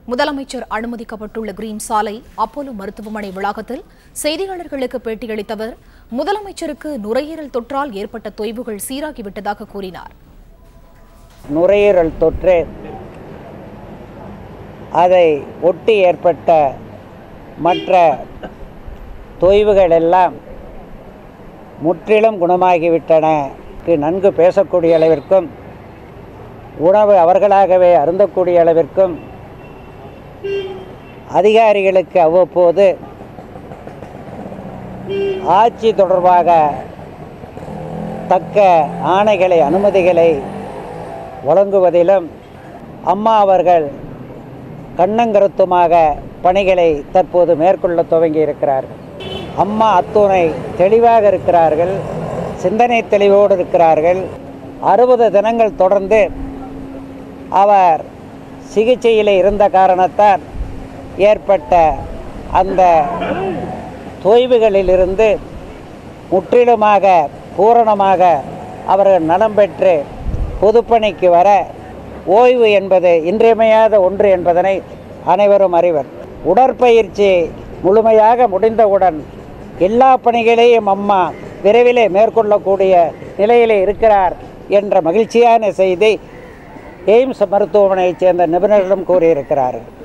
முதலமைச்சர் அனுமதிக்கப்பட்டுள்ள கிரீன் சாலை அப்போலோ மருத்துவமனை வளாகத்தில் செய்தியாளர்களுக்கு பேட்டியளித்தவர் முதலமைச்சருக்கு நுரையீரல் தொற்றால் ஏற்பட்ட தொய்வுகள் சீராகிவிட்டதாக கூறினார் நுரையீரல் தொற்று அதை ஒட்டி ஏற்பட்ட மற்ற தொய்வுகள் எல்லாம் முற்றிலும் குணமாகிவிட்டன நன்கு பேசக்கூடிய அளவிற்கும் உணவு அவர்களாகவே அருந்தக்கூடிய அளவிற்கும் அதிகாரிகளுக்கு அவ்வப்போது ஆட்சி தொடர்பாக தக்க ஆணைகளை அனுமதிகளை வழங்குவதிலும் அம்மா அவர்கள் கண்ணங்கருத்துமாக பணிகளை தற்போது மேற்கொள்ள துவங்கி இருக்கிறார்கள் அம்மா அத்துணை தெளிவாக இருக்கிறார்கள் சிந்தனை தெளிவோடு இருக்கிறார்கள் அறுபது தினங்கள் தொடர்ந்து அவர் சிகிச்சையில் இருந்த காரணத்தால் ஏற்பட்ட அந்த தொய்வுகளிலிருந்து முற்றிலுமாக பூரணமாக அவர்கள் நலம் பெற்று பொதுப்பணிக்கு வர ஓய்வு என்பது இன்றியமையாத ஒன்று என்பதனை அனைவரும் அறிவர் உடற்பயிற்சி முழுமையாக முடிந்தவுடன் எல்லா பணிகளையும் அம்மா விரைவிலே மேற்கொள்ளக்கூடிய நிலையிலே இருக்கிறார் என்ற மகிழ்ச்சியான செய்தி எய்ம்ஸ் மருத்துவமனையைச் சேர்ந்த நிபுணர்களும் கூறியிருக்கிறார்கள்